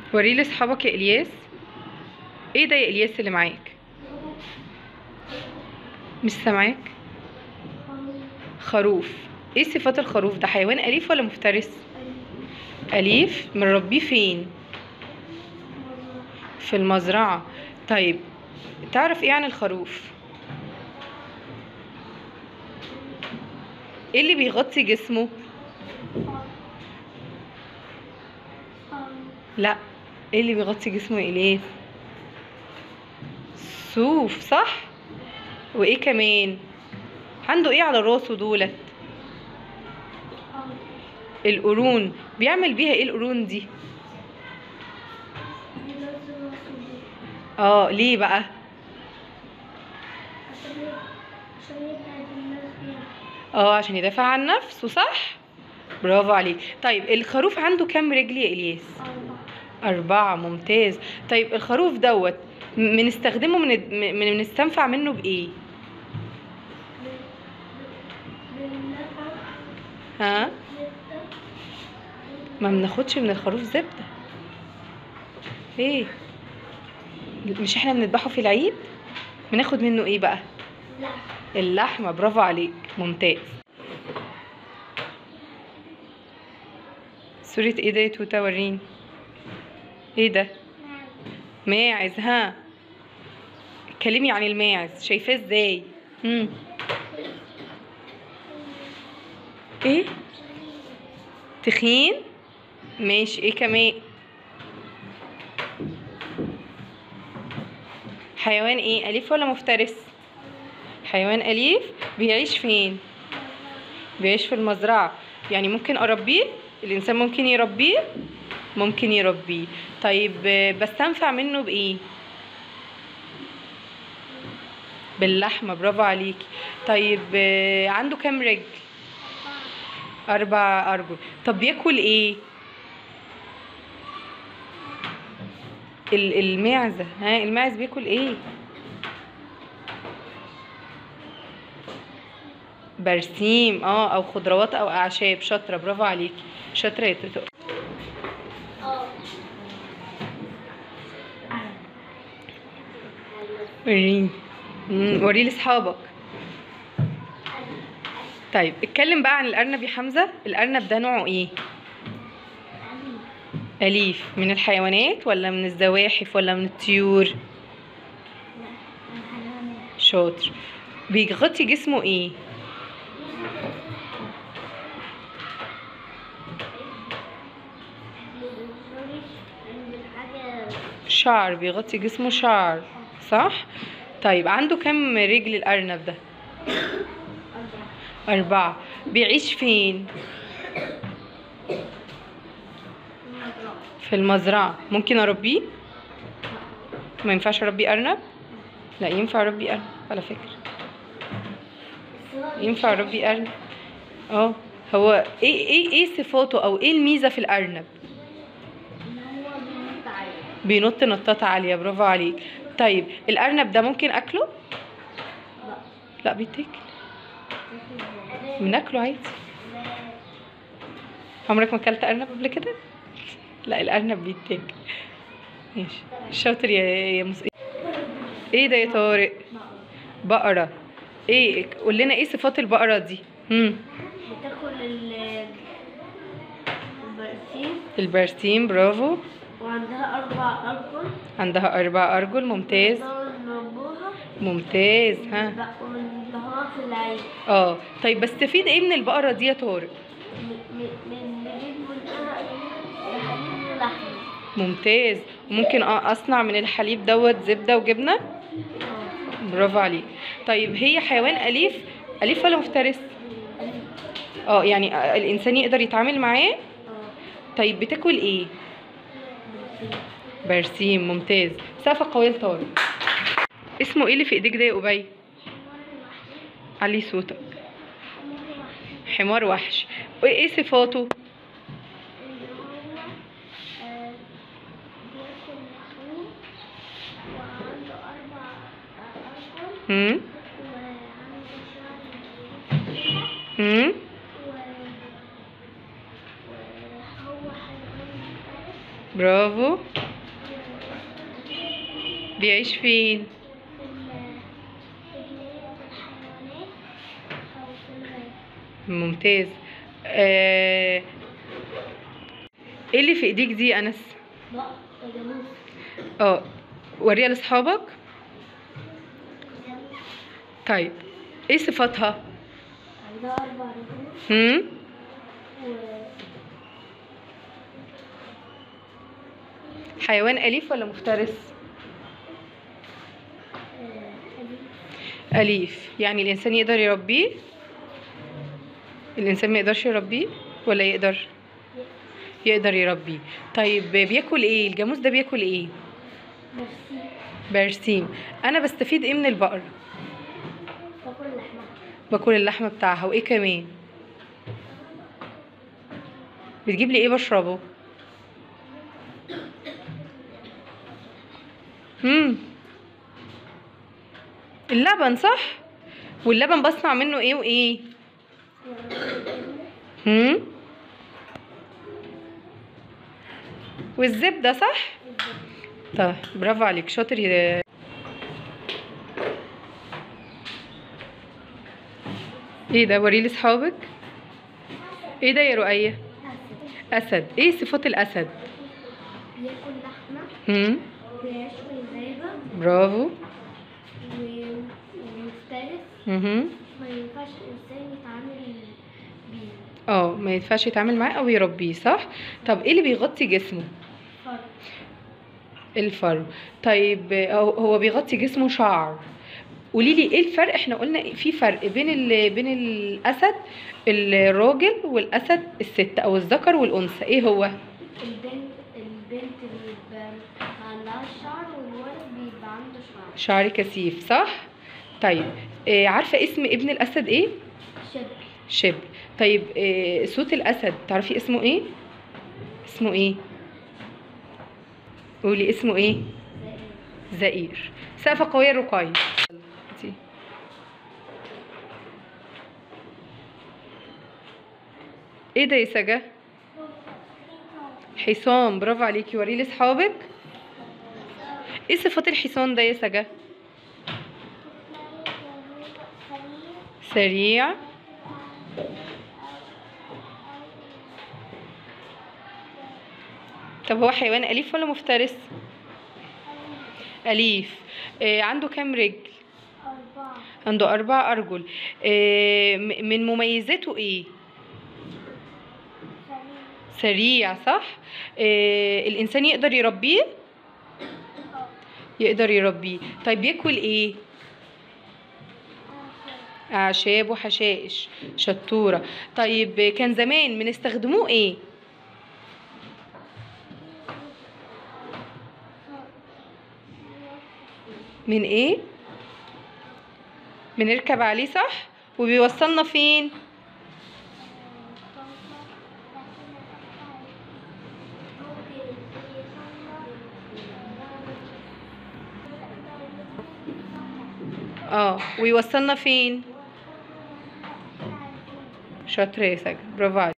وريه لاصحابك يا الياس ايه ده يا الياس اللي معاك مش سامعاك خروف ايه صفات الخروف ده حيوان اليف ولا مفترس اليف بنربيه فين في المزرعه طيب تعرف ايه عن الخروف ايه اللي بيغطي جسمه لا ايه اللي بيغطي جسمه يا الياس صوف صح وايه كمان عنده ايه على راسه دولت القرون بيعمل بيها ايه القرون دي اه ليه بقى اه عشان يدافع عن نفسه صح برافو عليك طيب الخروف عنده كام رجل يا الياس أربعة ممتاز طيب الخروف دوت م- بنستخدمه من من بنستنفع منه بإيه؟ ها؟ ما بناخدش من الخروف زبدة ايه؟ مش احنا بنذبحه في العيد؟ بناخد منه ايه بقى؟ اللحمة برافو عليك ممتاز صورة ايه ده يا توتا وريني ايه ده؟ ماعز ها اتكلمي عن الماعز شايفاه ازاي مم. ايه تخين ماشي ايه كمان حيوان ايه اليف ولا مفترس حيوان اليف بيعيش فين بيعيش في المزرعه يعني ممكن اربيه الانسان ممكن يربيه ممكن يربيه طيب آه، بستنفع منه بايه باللحمه برافو عليكي طيب آه، عنده كام رجل اربع ارجل طب بياكل ايه ال- المعزه ها الماعز بياكل ايه برسيم اه او خضروات او اعشاب شاطره برافو عليكي شاطره يا توتو وريني مم، وريه لاصحابك طيب اتكلم بقى عن الارنب يا حمزه الارنب ده نوعه ايه اليف من الحيوانات ولا من الزواحف ولا من الطيور شاطر بيغطي جسمه ايه شعر بيغطي جسمه شعر صح طيب عنده كم رجل الارنب ده أربعة بيعيش فين في المزرعة ممكن أربيه ما ينفعش أربي أرنب لا ينفع أربي أرنب على فكرة ينفع أربي أرنب اه هو ايه ايه ايه صفاته او ايه الميزة في الأرنب بينط نطاطة عالية برافو عليك طيب الأرنب ده ممكن أكله لا بيتاكل بناكله عادي عمرك ما اكلت ارنب قبل كده لا الارنب بيتاكل ماشي شاطر يا يا مس... ايه ده يا طارق بقرة ايه قول لنا ايه صفات البقرة دي امم بتاكل ال- البرسيم البرسيم برافو وعندها أربع أرجل عندها اربع ارجل ممتاز نقدر نربوها ممتاز ها ونذبح- ونذبحوها في العيد اه طيب بستفيد ايه من البقرة دي يا طارق م- م- من نجيب منها لحمين ولحمة ممتاز ممكن اصنع من الحليب دوت زبدة وجبنة اه برافو عليك طيب هي حيوان أليف أليف ولا مفترس؟ اه يعني آه، الإنسان يقدر يتعامل معاه اه طيب بتاكل إيه؟ برسيم برسيم ممتاز سقفة قوية لطارق اسمه إيه اللي في إيديك ده يا أبي؟ علي صوتك حمار وحش وإيه صفاته؟ اللي هو آه، بياكل لحوم وعنده أربع أرجل هم؟ وعنده شعر هم؟ و- وهو حيوان مفترس برافو بيعيش فين ممتاز آه... ايه اللي في ايديك دي يا انس بقى جاموس اه وريها لاصحابك طيب ايه صفاتها عندها أربع رجول هم و حيوان اليف ولا مفترس آه، أليف اليف يعني الانسان يقدر يربيه الانسان ما يقدرش يربيه ولا يقدر يقدر يربيه طيب بياكل ايه الجاموس ده بياكل ايه مرسي برسيم انا بستفيد ايه من البقر تاكل لحمها باكل اللحمه بتاعها وايه كمان بتجيب لي ايه بشربه امم اللبن صح واللبن بصنع منه ايه وايه هم والزبده صح طيب برافو عليك شاطر يا ايه ده وريه لاصحابك ايه ده يا رؤية اسد ايه صفات الاسد بياكل لحمة هم وبيعيش في الغابة برافو و- ومفترس مهم. ما ينفعش الإنسان يتعامل بيه اه ما ينفعش يتعامل معاه او يربيه صح طب ايه اللي بيغطي جسمه فرق الفرو طيب هو هو بيغطي جسمه شعر قولي لي ايه الفرق احنا قلنا في فرق بين ال... بين الاسد الراجل والاسد الست او الذكر والانثى ايه هو البنت البنت بيبقى ما عندهاش شعر والولد بيبقى عنده شعر شعر كثيف صح طيب إيه عارفه اسم ابن الاسد ايه شبل شبل طيب إيه صوت الاسد تعرفي اسمه ايه اسمه ايه قولي اسمه ايه زئير سقفة قوية رقية دي. ايه ده يا سجا حصان برافو عليكي وريه لاصحابك ايه صفات الحصان ده يا سجا سريع طب هو حيوان أليف ولا مفترس؟ أليف آه عنده كام رجل؟ أربعة عنده أربع أرجل آه م- من مميزاته إيه؟ سريع صح؟ آه الإنسان يقدر يربيه؟ يقدر يربيه طيب بياكل إيه؟ أعشاب وحشائش شطورة طيب آه، كان زمان بنستخدموه إيه؟ من ايه بنركب عليه صح وبيوصلنا فين اه ويوصلنا فين شاطر يا سجن برافو عليك